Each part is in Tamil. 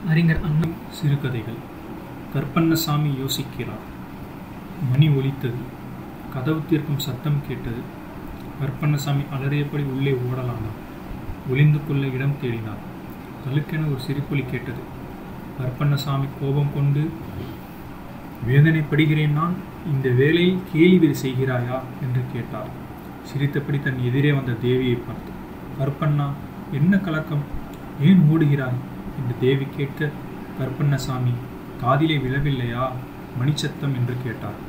அறிஞர் அண்ணன் சிறுகதைகள் கற்பண்ணசாமி யோசிக்கிறார் மணி ஒலித்தது கதவு தீர்க்கும் சத்தம் கேட்டது கற்பண்ணசாமி அலறியபடி உள்ளே ஓடலானார் ஒளிந்து கொள்ள இடம் தேடினார் தலுக்கென ஒரு சிரிப்பொலி கேட்டது கற்பண்ணசாமி கோபம் கொண்டு வேதனைப்படுகிறேன் நான் இந்த வேலையில் கேலி செய்கிறாயா என்று கேட்டார் சிரித்தபடி தன் எதிரே வந்த தேவியை பார்த்து கற்பண்ணா என்ன கலக்கம் ஏன் ஓடுகிறாய் என்று தேவி கேட்க கற்பண்ணசாமி காதிலே விழவில்லையா மணிச்சத்தம் என்று கேட்டார்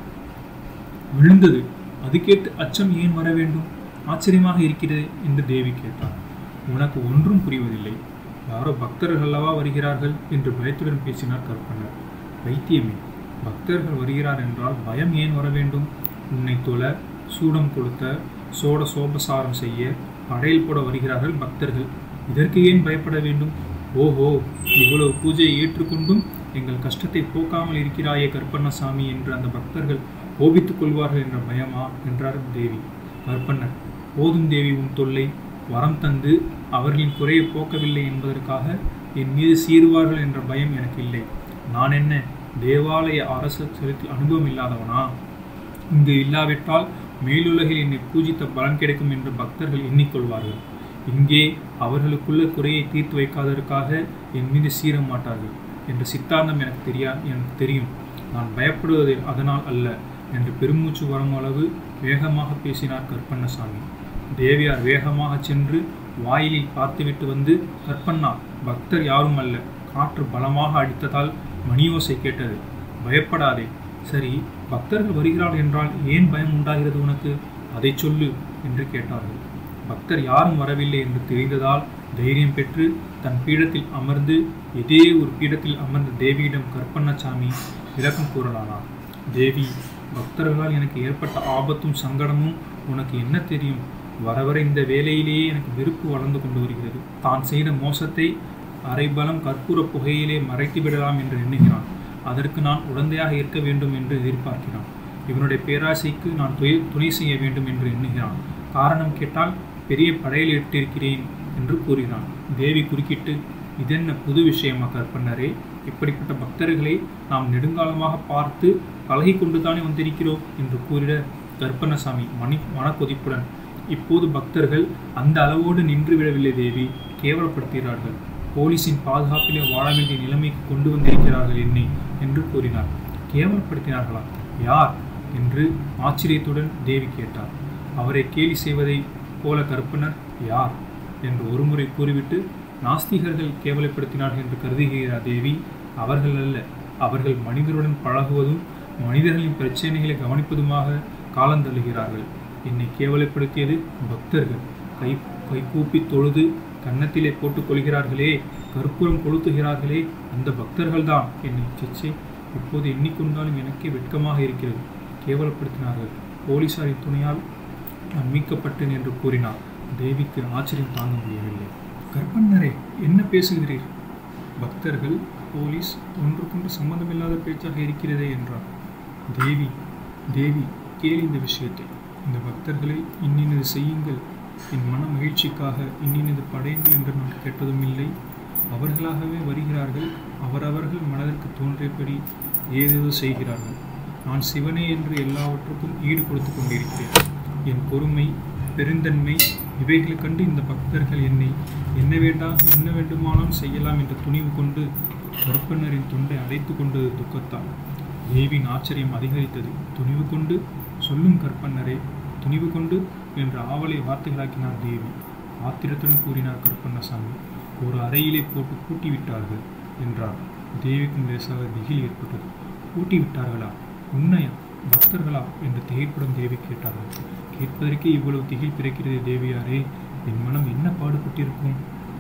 விழுந்தது அது கேட்டு அச்சம் ஏன் வர வேண்டும் ஆச்சரியமாக இருக்கிறது என்று தேவி கேட்டார் உனக்கு ஒன்றும் புரிவதில்லை யாரோ பக்தர்கள் அல்லவா வருகிறார்கள் என்று பயத்துடன் பேசினார் கற்பண்ணர் வைத்தியமே பக்தர்கள் வருகிறார் என்றால் பயம் ஏன் வர வேண்டும் உன்னை தொழ சூடம் கொடுத்த சோட சோபசாரம் செய்ய படையல் போட வருகிறார்கள் பக்தர்கள் இதற்கு ஏன் பயப்பட வேண்டும் ஓஹோ இவ்வளவு பூஜையை ஏற்றுக்கொண்டும் எங்கள் கஷ்டத்தை போக்காமல் இருக்கிறாயே கற்பண்ணசாமி என்று அந்த பக்தர்கள் கோபித்துக் கொள்வார்கள் என்ற பயமா என்றார் தேவி கற்பண்ணர் போதும் தேவி உன் தொல்லை வரம் தந்து அவர்களின் குறையை போக்கவில்லை என்பதற்காக என் மீது சீருவார்கள் என்ற பயம் எனக்கு இல்லை நான் என்ன தேவாலய அரசு செலுத்தி அனுபவம் இல்லாதவனா இங்கு இல்லாவிட்டால் மேலுலகில் என்னை பூஜித்த பலன் கிடைக்கும் என்று பக்தர்கள் எண்ணிக்கொள்வார்கள் இங்கே அவர்களுக்குள்ள குறையை தீர்த்து வைக்காததற்காக என் மீது சீர மாட்டார்கள் என்ற சித்தாந்தம் எனக்கு தெரியா எனக்கு தெரியும் நான் பயப்படுவது அதனால் அல்ல என்று பெருமூச்சு வரும் அளவு வேகமாக பேசினார் கற்பண்ணசாமி தேவியார் வேகமாக சென்று வாயிலில் பார்த்துவிட்டு வந்து கற்பண்ணா பக்தர் யாரும் அல்ல காற்று பலமாக அடித்ததால் மணியோசை கேட்டது பயப்படாதே சரி பக்தர்கள் வருகிறார்கள் என்றால் ஏன் பயம் உண்டாகிறது உனக்கு அதை சொல்லு என்று கேட்டார்கள் பக்தர் யாரும் வரவில்லை என்று தெரிந்ததால் தைரியம் பெற்று தன் பீடத்தில் அமர்ந்து இதே ஒரு பீடத்தில் அமர்ந்த தேவியிடம் கற்பண்ணசாமி விளக்கம் கூறலானார் தேவி பக்தர்களால் எனக்கு ஏற்பட்ட ஆபத்தும் சங்கடமும் உனக்கு என்ன தெரியும் வர வர இந்த வேலையிலேயே எனக்கு வெறுப்பு வளர்ந்து கொண்டு வருகிறது தான் செய்த மோசத்தை அரைபலம் கற்பூர புகையிலே மறைத்து விடலாம் என்று எண்ணுகிறான் அதற்கு நான் உடந்தையாக இருக்க வேண்டும் என்று எதிர்பார்க்கிறான் இவனுடைய பேராசைக்கு நான் துய துணை செய்ய வேண்டும் என்று எண்ணுகிறான் காரணம் கேட்டால் பெரிய படையில் இட்டிருக்கிறேன் என்று கூறினான் தேவி குறுக்கிட்டு இதென்ன புது விஷயமா கற்பண்ணரே இப்படிப்பட்ட பக்தர்களை நாம் நெடுங்காலமாக பார்த்து பழகி கொண்டுதானே வந்திருக்கிறோம் என்று கூறிட கற்பண்ணசாமி மணி மனக்கொதிப்புடன் இப்போது பக்தர்கள் அந்த அளவோடு நின்று விடவில்லை தேவி கேவலப்படுத்துகிறார்கள் போலீஸின் பாதுகாப்பிலே வாழ வேண்டிய நிலைமைக்கு கொண்டு வந்திருக்கிறார்கள் என்னை என்று கூறினார் கேவலப்படுத்தினார்களா யார் என்று ஆச்சரியத்துடன் தேவி கேட்டார் அவரை கேலி செய்வதை போல கற்பனர் யார் என்று ஒருமுறை கூறிவிட்டு நாஸ்திகர்கள் கேவலப்படுத்தினார்கள் என்று கருதுகிறார் தேவி அவர்கள் அல்ல அவர்கள் மனிதருடன் பழகுவதும் மனிதர்களின் பிரச்சனைகளை கவனிப்பதுமாக காலந்தள்ளுகிறார்கள் என்னை கேவலப்படுத்தியது பக்தர்கள் கை கைகூப்பி தொழுது கன்னத்திலே போட்டுக் கொள்கிறார்களே கற்பூரம் கொளுத்துகிறார்களே அந்த பக்தர்கள்தான் என்னை சிச்சை இப்போது எண்ணிக்கொண்டாலும் எனக்கே வெட்கமாக இருக்கிறது கேவலப்படுத்தினார்கள் போலீசாரின் துணையால் நான் மீட்கப்பட்டேன் என்று கூறினார் தேவிக்கு ஆச்சரியம் தாங்க முடியவில்லை கற்பண்ணரே என்ன பேசுகிறீர் பக்தர்கள் போலீஸ் ஒன்றுக்கொன்று சம்பந்தமில்லாத பேச்சாக இருக்கிறதே என்றார் தேவி தேவி கேள் இந்த விஷயத்தை இந்த பக்தர்களை இன்னினது செய்யுங்கள் என் மன மகிழ்ச்சிக்காக இன்னினது படையுங்கள் என்று நான் கேட்டதும் இல்லை அவர்களாகவே வருகிறார்கள் அவரவர்கள் மனதிற்கு தோன்றியபடி ஏதேதோ செய்கிறார்கள் நான் சிவனே என்று எல்லாவற்றுக்கும் ஈடு கொடுத்து கொண்டிருக்கிறேன் என் பொறுமை பெருந்தன்மை இவைகளை கண்டு இந்த பக்தர்கள் என்னை என்ன வேண்டாம் என்ன வேண்டுமானாலும் செய்யலாம் என்ற துணிவு கொண்டு கற்பனரின் தொண்டை அடைத்து கொண்டது துக்கத்தால் தேவின் ஆச்சரியம் அதிகரித்தது துணிவு கொண்டு சொல்லும் கற்பன்னரே துணிவு கொண்டு என்ற ஆவலை வார்த்தைகளாக்கினார் தேவி ஆத்திரத்துடன் கூறினார் கற்பண்ணசாமி ஒரு அறையிலே போட்டு பூட்டி விட்டார்கள் என்றார் தேவிக்கும் லேசாக திகில் ஏற்பட்டது பூட்டி விட்டார்களா உண்மையா பக்தர்களா என்று திகைப்புடன் தேவி கேட்டார்கள் கேட்பதற்கே இவ்வளவு திகில் பிறக்கிறது தேவியாரே என் மனம் என்ன பாடுபட்டிருக்கும்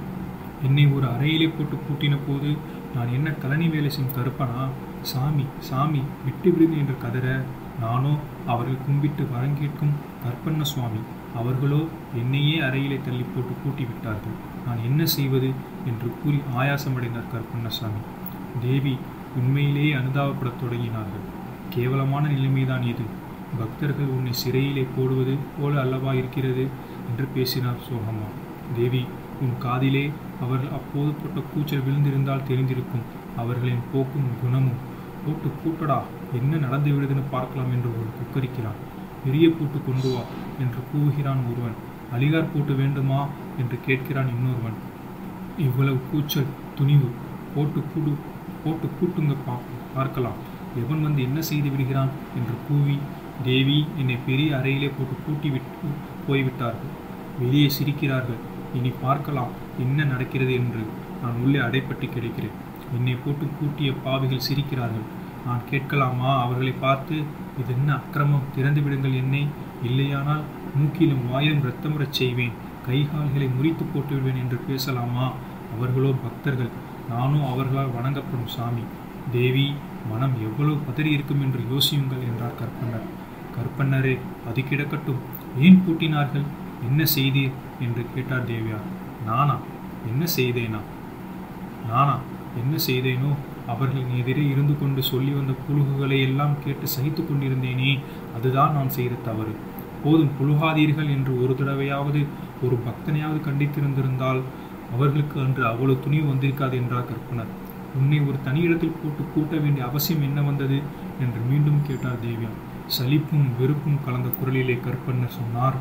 என்னை ஒரு அறையிலே போட்டு பூட்டின போது நான் என்ன கலனி வேலை செய்யும் கருப்பனா சாமி சாமி விட்டு விடுங்க என்று கதற நானோ அவர்கள் கும்பிட்டு வரங்கேட்கும் கற்பண்ண சுவாமி அவர்களோ என்னையே அறையிலே தள்ளி போட்டு பூட்டி விட்டார்கள் நான் என்ன செய்வது என்று கூறி ஆயாசமடைந்தார் கற்பண்ணசாமி தேவி உண்மையிலேயே அனுதாபப்படத் தொடங்கினார்கள் கேவலமான நிலைமைதான் இது பக்தர்கள் உன்னை சிறையிலே போடுவது போல அல்லவா இருக்கிறது என்று பேசினார் சோகம்மா தேவி உன் காதிலே அவர்கள் அப்போது போட்ட கூச்சல் விழுந்திருந்தால் தெரிந்திருக்கும் அவர்களின் போக்கும் குணமும் போட்டு பூட்டடா என்ன நடந்து விடுதுன்னு பார்க்கலாம் என்று ஒரு குக்கரிக்கிறான் பெரிய பூட்டு கொண்டு வா என்று கூவுகிறான் ஒருவன் அலிகார் பூட்டு வேண்டுமா என்று கேட்கிறான் இன்னொருவன் இவ்வளவு கூச்சல் துணிவு போட்டு கூடு போட்டு கூட்டுங்க பா பார்க்கலாம் எவன் வந்து என்ன செய்து விடுகிறான் என்று கூவி தேவி என்னை பெரிய அறையிலே போட்டு பூட்டி விட்டு போய்விட்டார்கள் வெளியே சிரிக்கிறார்கள் இனி பார்க்கலாம் என்ன நடக்கிறது என்று நான் உள்ளே அடைப்பட்டு கிடக்கிறேன் என்னை போட்டு பூட்டிய பாவிகள் சிரிக்கிறார்கள் நான் கேட்கலாமா அவர்களை பார்த்து இது என்ன அக்கிரமம் திறந்து விடுங்கள் என்னை இல்லையானால் மூக்கிலும் வாயிலும் இரத்தமுறச் செய்வேன் கைகால்களை முறித்து போட்டு விடுவேன் என்று பேசலாமா அவர்களோ பக்தர்கள் நானும் அவர்களால் வணங்கப்படும் சாமி தேவி மனம் எவ்வளவு பதறி இருக்கும் என்று யோசியுங்கள் என்றார் கற்பனர் கற்பன்னரே அது கிடக்கட்டும் ஏன் பூட்டினார்கள் என்ன செய்தீர் என்று கேட்டார் தேவியார் நானா என்ன செய்தேனா நானா என்ன செய்தேனோ அவர்களின் எதிரே இருந்து கொண்டு சொல்லி வந்த புழுகுகளை எல்லாம் கேட்டு சகித்து கொண்டிருந்தேனே அதுதான் நான் செய்த தவறு போதும் புழுகாதீர்கள் என்று ஒரு தடவையாவது ஒரு பக்தனையாவது கண்டித்திருந்திருந்தால் அவர்களுக்கு அன்று அவ்வளவு துணிவு வந்திருக்காது என்றார் கற்பனர் உன்னை ஒரு தனி இடத்தில் போட்டு கூட்ட வேண்டிய அவசியம் என்ன வந்தது என்று மீண்டும் கேட்டார் தேவியா சலிப்பும் வெறுப்பும் கலந்த குரலிலே கற்பன்னர் சொன்னார்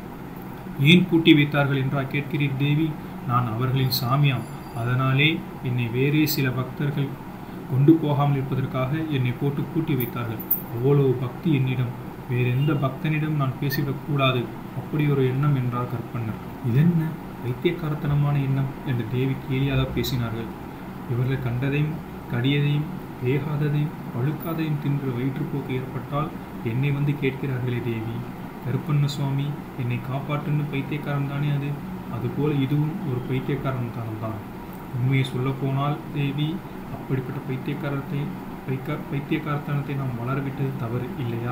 ஏன் பூட்டி வைத்தார்கள் என்றா கேட்கிறீர் தேவி நான் அவர்களின் சாமியாம் அதனாலே என்னை வேறே சில பக்தர்கள் கொண்டு போகாமல் இருப்பதற்காக என்னை போட்டு பூட்டி வைத்தார்கள் அவ்வளவு பக்தி என்னிடம் வேறெந்த பக்தனிடம் நான் பேசிவிடக்கூடாது அப்படி ஒரு எண்ணம் என்றார் கற்பன்னர் இதென்ன வைத்தியக்காரத்தனமான எண்ணம் என்று தேவி கேலியாக பேசினார்கள் இவர்கள் கண்டதையும் கடியதையும் வேகாததையும் பழுக்காதையும் தின்று வயிற்றுப்போக்கு ஏற்பட்டால் என்னை வந்து கேட்கிறார்களே தேவி கருப்பண்ண சுவாமி என்னை காப்பாற்றுன்னு பைத்தியக்காரன் தானே அது அதுபோல இதுவும் ஒரு பைத்தியக்காரன் தான் உண்மையை சொல்லப்போனால் தேவி அப்படிப்பட்ட பைத்தியக்காரத்தை பைக்க பைத்தியக்காரத்தனத்தை நாம் வளரவிட்டது தவறு இல்லையா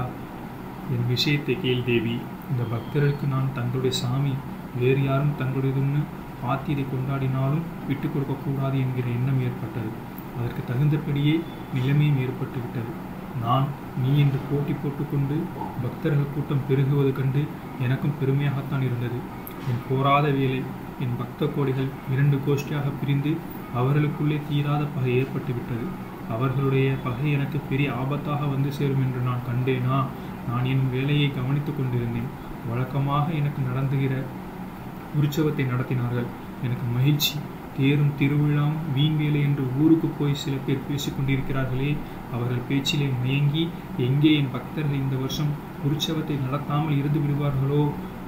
என் விஷயத்தை கேள் தேவி இந்த பக்தர்களுக்கு நான் தங்களுடைய சாமி வேறு யாரும் தங்களுடையதுன்னு பார்த்து இதை கொண்டாடினாலும் விட்டு கொடுக்கக்கூடாது என்கிற எண்ணம் ஏற்பட்டது அதற்கு தகுந்தபடியே நிலைமையும் ஏற்பட்டு விட்டது நான் நீ என்று போட்டி போட்டுக்கொண்டு பக்தர்கள் கூட்டம் பெருகுவது கண்டு எனக்கும் பெருமையாகத்தான் இருந்தது என் போராத வேலை என் பக்த கோடிகள் இரண்டு கோஷ்டியாக பிரிந்து அவர்களுக்குள்ளே தீராத பகை ஏற்பட்டு விட்டது அவர்களுடைய பகை எனக்கு பெரிய ஆபத்தாக வந்து சேரும் என்று நான் கண்டேனா நான் என் வேலையை கவனித்துக் கொண்டிருந்தேன் வழக்கமாக எனக்கு நடந்துகிற உற்சவத்தை நடத்தினார்கள் எனக்கு மகிழ்ச்சி தேரும் திருவிழாவும் வீண் வேலை என்று ஊருக்கு போய் சில பேர் பேசிக் கொண்டிருக்கிறார்களே அவர்கள் பேச்சிலே மயங்கி எங்கே என் பக்தர்கள் இந்த வருஷம் உற்சவத்தை நடத்தாமல் இருந்து விடுவார்களோ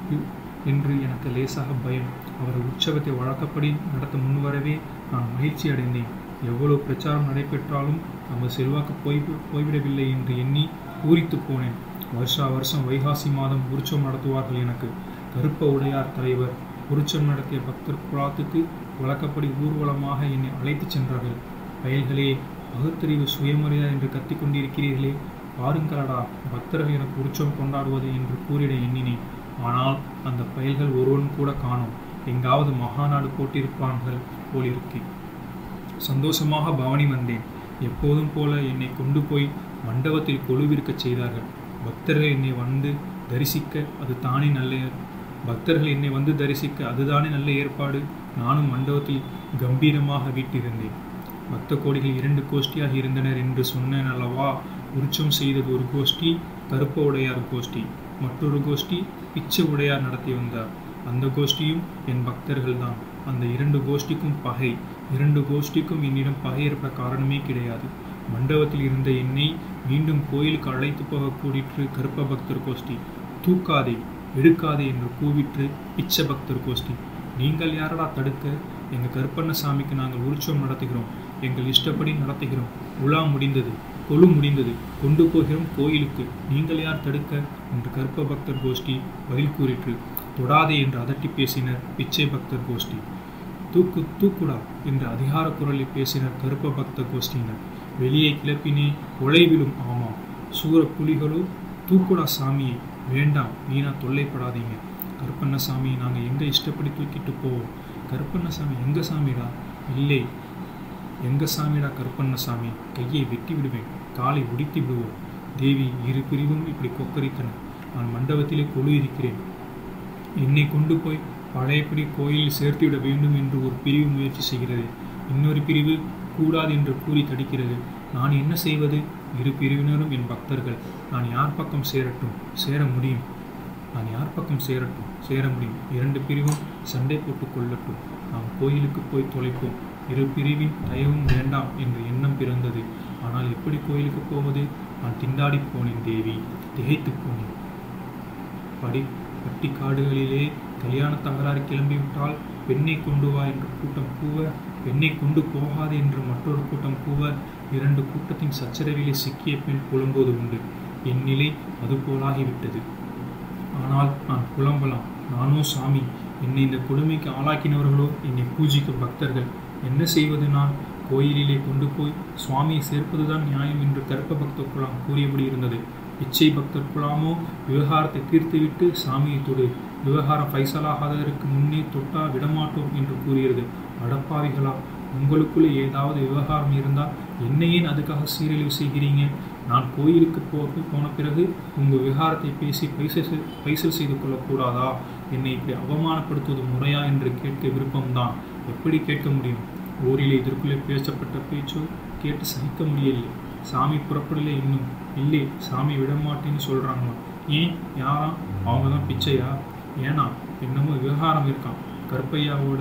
என்று எனக்கு லேசாக பயம் அவர் உற்சவத்தை வழக்கப்படி நடத்த முன்வரவே நான் மகிழ்ச்சி அடைந்தேன் எவ்வளவு பிரச்சாரம் நடைபெற்றாலும் நமது செல்வாக்கு போய் போய்விடவில்லை என்று எண்ணி பூரித்து போனேன் வருஷா வருஷம் வைகாசி மாதம் உற்சவம் நடத்துவார்கள் எனக்கு கருப்ப உடையார் தலைவர் உற்சவம் நடத்திய பக்தர் குழாத்துக்கு வழக்கப்படி ஊர்வலமாக என்னை அழைத்துச் சென்றார்கள் பயல்களே பகுத்தறிவு சுயமரியாதை என்று கத்திக் கொண்டிருக்கிறீர்களே பாருங்களடா பக்தர்கள் எனக்கு உற்சவம் கொண்டாடுவது என்று கூறிட எண்ணினேன் ஆனால் அந்த பயல்கள் ஒருவன் கூட காணோம் எங்காவது மகாநாடு போட்டிருப்பார்கள் போலிருக்கேன் சந்தோஷமாக பவனி வந்தேன் எப்போதும் போல என்னை கொண்டு போய் மண்டபத்தில் கொலுவிருக்கச் செய்தார்கள் பக்தர்கள் என்னை வந்து தரிசிக்க அது தானே நல்ல பக்தர்கள் என்னை வந்து தரிசிக்க அதுதானே நல்ல ஏற்பாடு நானும் மண்டபத்தில் கம்பீரமாக வீட்டிருந்தேன் பக்த கோடிகள் இரண்டு கோஷ்டியாக இருந்தனர் என்று சொன்னேன் அல்லவா உற்சவம் செய்தது ஒரு கோஷ்டி கருப்ப உடையார் கோஷ்டி மற்றொரு கோஷ்டி பிச்சை உடையார் நடத்தி வந்தார் அந்த கோஷ்டியும் என் பக்தர்கள் தான் அந்த இரண்டு கோஷ்டிக்கும் பகை இரண்டு கோஷ்டிக்கும் என்னிடம் பகை இருப்ப காரணமே கிடையாது மண்டபத்தில் இருந்த என்னை மீண்டும் கோயிலுக்கு அழைத்து போக கூடிற்று கருப்ப பக்தர் கோஷ்டி தூக்காதே எடுக்காதே என்று கூவிற்று பிச்சை பக்தர் கோஷ்டி நீங்கள் யாரடா தடுக்க எங்கள் கருப்பண்ண சாமிக்கு நாங்கள் உற்சவம் நடத்துகிறோம் எங்கள் இஷ்டப்படி நடத்துகிறோம் உலா முடிந்தது கொலு முடிந்தது கொண்டு போகிறோம் கோயிலுக்கு நீங்கள் யார் தடுக்க என்று கருப்ப பக்தர் கோஷ்டி பதில் கூறிற்று தொடாதே என்று அதட்டி பேசினர் பிச்சை பக்தர் கோஷ்டி தூக்கு தூக்குடா என்று அதிகார குரலில் பேசினர் கருப்ப பக்த கோஷ்டியினர் வெளியே கிளப்பினே உழைவிலும் ஆமாம் சூர புலிகளோ தூக்குடா சாமியை வேண்டாம் வீணா தொல்லைப்படாதீங்க கருப்பண்ணசாமி நாங்கள் எங்கே இஷ்டப்படி தூக்கிட்டு போவோம் கருப்பண்ணசாமி எங்க சாமிடா இல்லை எங்க சாமிடா கருப்பண்ணசாமி கையை வெட்டி விடுவேன் காலை உடித்து விடுவோம் தேவி இரு பிரிவும் இப்படி கொக்கரித்தன நான் மண்டபத்திலே கொழு இருக்கிறேன் என்னை கொண்டு போய் பழையபடி கோயிலில் சேர்த்துவிட வேண்டும் என்று ஒரு பிரிவு முயற்சி செய்கிறது இன்னொரு பிரிவு கூடாது என்று கூறி தடுக்கிறது நான் என்ன செய்வது இரு பிரிவினரும் என் பக்தர்கள் நான் யார் பக்கம் சேரட்டும் சேர முடியும் நான் யார் பக்கம் சேரட்டும் சேர முடியும் இரண்டு பிரிவும் சண்டை போட்டுக் கொள்ளட்டும் நாம் கோயிலுக்கு போய் தொலைப்போம் இரு பிரிவின் தயவும் வேண்டாம் என்ற எண்ணம் பிறந்தது ஆனால் எப்படி கோயிலுக்கு போவது நான் திண்டாடி போனேன் தேவி திகைத்து போனேன் படி பட்டி காடுகளிலே கல்யாண தகராறு கிளம்பிவிட்டால் பெண்ணை கொண்டு வா என்று கூட்டம் கூவ பெண்ணை கொண்டு போகாது என்று மற்றொரு கூட்டம் கூவ இரண்டு கூட்டத்தின் சச்சரவிலே சிக்கிய பெண் புலம்போது உண்டு என் நிலை அதுபோலாகிவிட்டது ஆனால் நான் புலம்பலாம் நானோ சாமி என்னை இந்த கொடுமைக்கு ஆளாக்கினவர்களோ என்னை பூஜிக்கும் பக்தர்கள் என்ன செய்வது நான் கோயிலிலே கொண்டு போய் சுவாமியை சேர்ப்பதுதான் நியாயம் என்று கர்ப்ப பக்தர் குலாம் கூறியபடி இருந்தது பிச்சை பக்தர் குலாமோ விவகாரத்தை தீர்த்துவிட்டு சாமியை தொடு விவகாரம் பைசலாகாததற்கு முன்னே தொட்டா விடமாட்டோம் என்று கூறியது அடப்பாவிகளா உங்களுக்குள்ளே ஏதாவது விவகாரம் இருந்தால் என்னை ஏன் அதுக்காக சீரழிவு செய்கிறீங்க நான் கோயிலுக்கு போக போன பிறகு உங்கள் விவகாரத்தை பேசி பைசல் பைசல் செய்து கொள்ளக்கூடாதா என்னை இப்படி அவமானப்படுத்துவது முறையா என்று கேட்க விருப்பம்தான் எப்படி கேட்க முடியும் ஊரில் இதற்குள்ளே பேசப்பட்ட பேச்சோ கேட்டு சகிக்க முடியவில்லை சாமி புறப்படல இன்னும் இல்லை சாமி விடமாட்டேன்னு சொல்கிறாங்களாம் ஏன் யாரா அவங்க தான் பிச்சையா ஏன்னா என்னமோ விவகாரம் இருக்கான் கருப்பையாவோட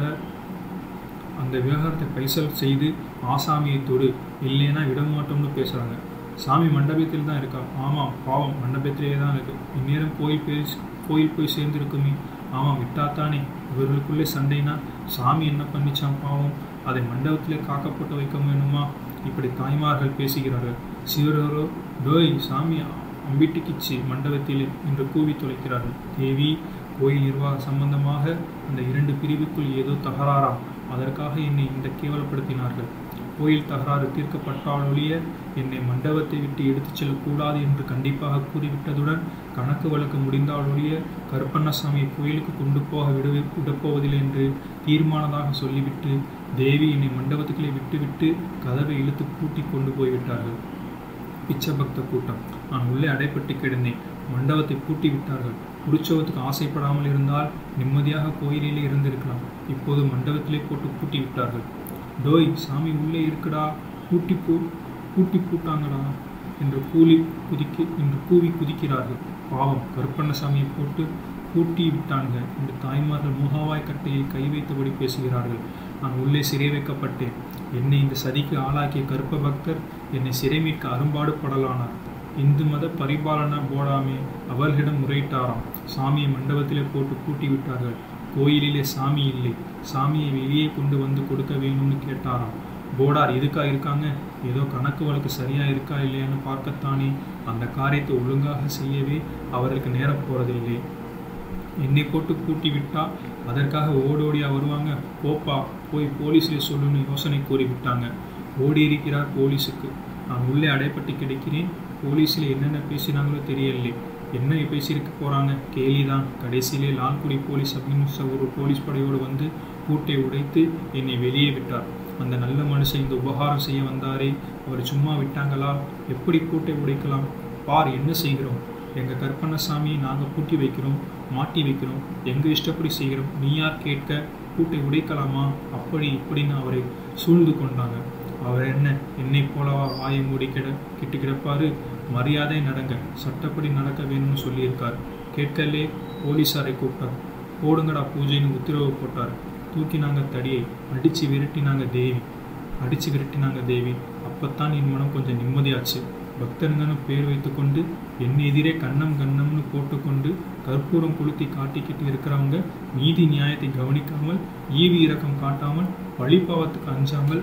அந்த விவகாரத்தை பைசல் செய்து ஆசாமியை தொடு இல்லைன்னா விடமாட்டோம்னு பேசுகிறாங்க சாமி மண்டபத்தில் தான் இருக்கா ஆமாம் பாவம் மண்டபத்திலே தான் இருக்கு இந்நேரம் கோயில் போய் கோயில் போய் சேர்ந்துருக்குமே ஆமாம் விட்டாத்தானே இவர்களுக்குள்ளே சண்டைனா சாமி என்ன பண்ணிச்சான் பாவம் அதை மண்டபத்திலே காக்கப்பட்டு வைக்க வேணுமா இப்படி தாய்மார்கள் பேசுகிறார்கள் சிவரோ டோய் சாமி அம்பிட்டுக்கிச்சு மண்டபத்திலே என்று கூவி தொலைக்கிறார்கள் தேவி கோயில் நிர்வாக சம்பந்தமாக அந்த இரண்டு பிரிவுக்குள் ஏதோ தகராறாம் அதற்காக என்னை இந்த கேவலப்படுத்தினார்கள் கோயில் தகராறு தீர்க்கப்பட்டாலொழிய என்னை மண்டபத்தை விட்டு எடுத்துச் செல்லக்கூடாது என்று கண்டிப்பாக கூறிவிட்டதுடன் கணக்கு வழக்கு முடிந்தாலொழிய கருப்பண்ணசாமியை கோயிலுக்கு கொண்டு போக விடு விடப்போவதில்லை என்று தீர்மானதாக சொல்லிவிட்டு தேவி என்னை மண்டபத்துக்குள்ளே விட்டுவிட்டு கதவை இழுத்து பூட்டி கொண்டு போய்விட்டார்கள் பிச்சை பக்த கூட்டம் நான் உள்ளே அடைப்பட்டு கிடந்தேன் மண்டபத்தை பூட்டி விட்டார்கள் உற்சவத்துக்கு ஆசைப்படாமல் இருந்தால் நிம்மதியாக கோயிலிலே இருந்திருக்கலாம் இப்போது மண்டபத்திலே போட்டு பூட்டி விட்டார்கள் டோய் சாமி உள்ளே இருக்குடா பூட்டி பூ பூட்டி பூட்டாங்கடா என்று கூலி குதிக்கு என்று கூவி குதிக்கிறார்கள் பாவம் கருப்பண்ணசாமியை போட்டு பூட்டி விட்டாங்க என்று தாய்மார்கள் முகவாய் கட்டையில் கை வைத்தபடி பேசுகிறார்கள் நான் உள்ளே சிறை வைக்கப்பட்டேன் என்னை இந்த சதிக்கு ஆளாக்கிய கருப்ப பக்தர் என்னை சிறை மீட்க அரும்பாடு படலானார் இந்து மத பரிபாலன போடாமே அவர்களிடம் முறையிட்டாராம் சாமியை மண்டபத்திலே போட்டு பூட்டி விட்டார்கள் கோயிலிலே சாமி இல்லை சாமியை வெளியே கொண்டு வந்து கொடுக்க வேணும்னு கேட்டாராம் போடார் எதுக்கா இருக்காங்க ஏதோ கணக்கு வழக்கு சரியா இருக்கா இல்லையான்னு பார்க்கத்தானே அந்த காரியத்தை ஒழுங்காக செய்யவே அவர்களுக்கு நேரம் போறதில்லை என்னை போட்டு பூட்டி விட்டா அதற்காக ஓடோடியா வருவாங்க போப்பா போய் போலீஸில் சொல்லுன்னு யோசனை கூறி விட்டாங்க ஓடி இருக்கிறார் போலீஸுக்கு நான் உள்ளே அடைப்பட்டு கிடைக்கிறேன் போலீஸில் என்னென்ன பேசினாங்களோ தெரியலை என்ன பேசியிருக்க போகிறாங்க கேலிதான் கடைசியிலே லால்குடி போலீஸ் அப்படின்னு ஒரு போலீஸ் படையோடு வந்து பூட்டை உடைத்து என்னை வெளியே விட்டார் அந்த நல்ல மனுஷன் இந்த உபகாரம் செய்ய வந்தாரே அவர் சும்மா விட்டாங்களா எப்படி பூட்டை உடைக்கலாம் பார் என்ன செய்கிறோம் எங்கள் கற்பனசாமியை நாங்கள் பூட்டி வைக்கிறோம் மாட்டி வைக்கிறோம் எங்கள் இஷ்டப்படி செய்கிறோம் நீ யார் கேட்க பூட்டை உடைக்கலாமா அப்படி இப்படின்னு அவரை சூழ்ந்து கொண்டாங்க அவர் என்ன என்னை போலவா வாயை மூடி கிட கிட்டு கிடப்பாரு மரியாதை நடங்க சட்டப்படி நடக்க வேணும்னு சொல்லியிருக்கார் கேட்கலே போலீஸாரை கூப்பிட்டார் போடுங்கடா பூஜைன்னு உத்தரவு போட்டார் தூக்கினாங்க தடியை அடித்து விரட்டினாங்க தேவி அடித்து விரட்டினாங்க தேவி அப்பத்தான் என் மனம் கொஞ்சம் நிம்மதியாச்சு பக்தனுங்கன்னு பேர் வைத்துக்கொண்டு என் எதிரே கண்ணம் கண்ணம்னு போட்டுக்கொண்டு கற்பூரம் கொளுத்தி காட்டிக்கிட்டு இருக்கிறவங்க நீதி நியாயத்தை கவனிக்காமல் ஈவி இறக்கம் காட்டாமல் வழிபாவத்துக்கு அஞ்சாமல்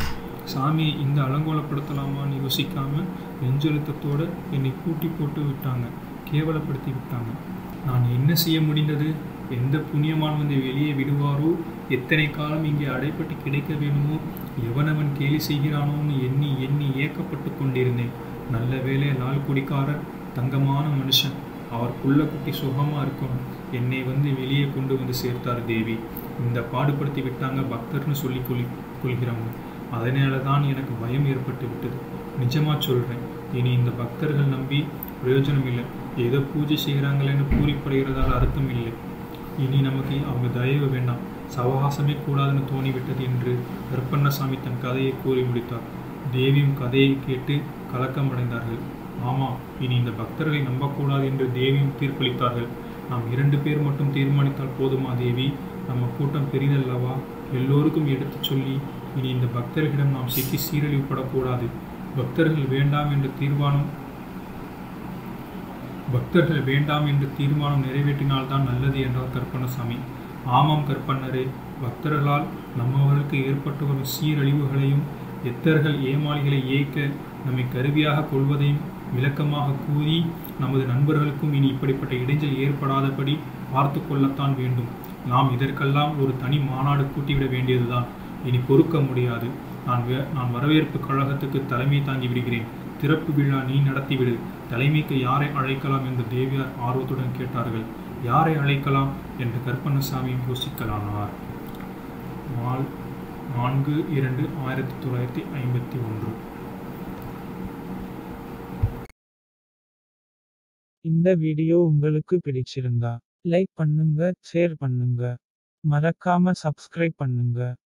சாமியை இந்த அலங்கோலப்படுத்தலாமான்னு யோசிக்காம நெஞ்செழுத்தத்தோட என்னை கூட்டி போட்டு விட்டாங்க கேவலப்படுத்தி விட்டாங்க நான் என்ன செய்ய முடிந்தது எந்த புண்ணியமான் வந்து வெளியே விடுவாரோ எத்தனை காலம் இங்கே அடைப்பட்டு கிடைக்க வேணுமோ எவனவன் கேலி செய்கிறானோன்னு எண்ணி எண்ணி ஏக்கப்பட்டு கொண்டிருந்தேன் நல்ல வேலை லால் குடிக்காரர் தங்கமான மனுஷன் அவர் புள்ள குட்டி சுகமாக இருக்கணும் என்னை வந்து வெளியே கொண்டு வந்து சேர்த்தார் தேவி இந்த பாடுபடுத்தி விட்டாங்க பக்தர்னு சொல்லி கொள் கொள்கிறவங்க அதனால தான் எனக்கு பயம் ஏற்பட்டு விட்டது நிஜமா சொல்கிறேன் இனி இந்த பக்தர்கள் நம்பி பிரயோஜனம் இல்லை ஏதோ பூஜை செய்கிறாங்களேன்னு பூரிப்படைகிறதால அர்த்தம் இல்லை இனி நமக்கு அவங்க தயவு வேண்டாம் சவகாசமே கூடாதுன்னு தோணிவிட்டது என்று கருப்பண்ணசாமி தன் கதையை கூறி முடித்தார் தேவியும் கதையை கேட்டு கலக்கம் அடைந்தார்கள் ஆமாம் இனி இந்த பக்தர்களை நம்பக்கூடாது என்று தேவியும் தீர்ப்பளித்தார்கள் நாம் இரண்டு பேர் மட்டும் தீர்மானித்தால் போதுமா தேவி நம்ம கூட்டம் பெரிதல்லவா எல்லோருக்கும் எடுத்துச் சொல்லி இனி இந்த பக்தர்களிடம் நாம் சிக்கி சீரழிவுபடக்கூடாது பக்தர்கள் வேண்டாம் என்ற தீர்மானம் பக்தர்கள் வேண்டாம் என்று தீர்மானம் நிறைவேற்றினால்தான் நல்லது என்றார் கற்பண்ணசாமி ஆமாம் கற்பண்ணரே பக்தர்களால் நம்மவர்களுக்கு ஏற்பட்டு வரும் சீரழிவுகளையும் எத்தர்கள் ஏமாளிகளை ஏய்க்க நம்மை கருவியாக கொள்வதையும் விளக்கமாக கூறி நமது நண்பர்களுக்கும் இனி இப்படிப்பட்ட இடைஞ்சல் ஏற்படாதபடி பார்த்து கொள்ளத்தான் வேண்டும் நாம் இதற்கெல்லாம் ஒரு தனி மாநாடு கூட்டிவிட வேண்டியதுதான் இனி பொறுக்க முடியாது நான் வே- நான் வரவேற்பு கழகத்துக்கு தலைமை தாங்கி விடுகிறேன் திறப்பு விழா நீ நடத்திவிடு தலைமைக்கு யாரை அழைக்கலாம் என்று தேவியார் ஆர்வத்துடன் கேட்டார்கள் யாரை அழைக்கலாம் என்று கற்பண்ணசாமி யோசிக்கலானார் நாள் நான்கு இரண்டு ஆயிரத்தி தொள்ளாயிரத்தி ஐம்பத்தி ஒன்று இந்த வீடியோ உங்களுக்கு பிடிச்சிருந்தா லைக் பண்ணுங்க ஷேர் பண்ணுங்க மறக்காம சப்ஸ்கிரைப் பண்ணுங்க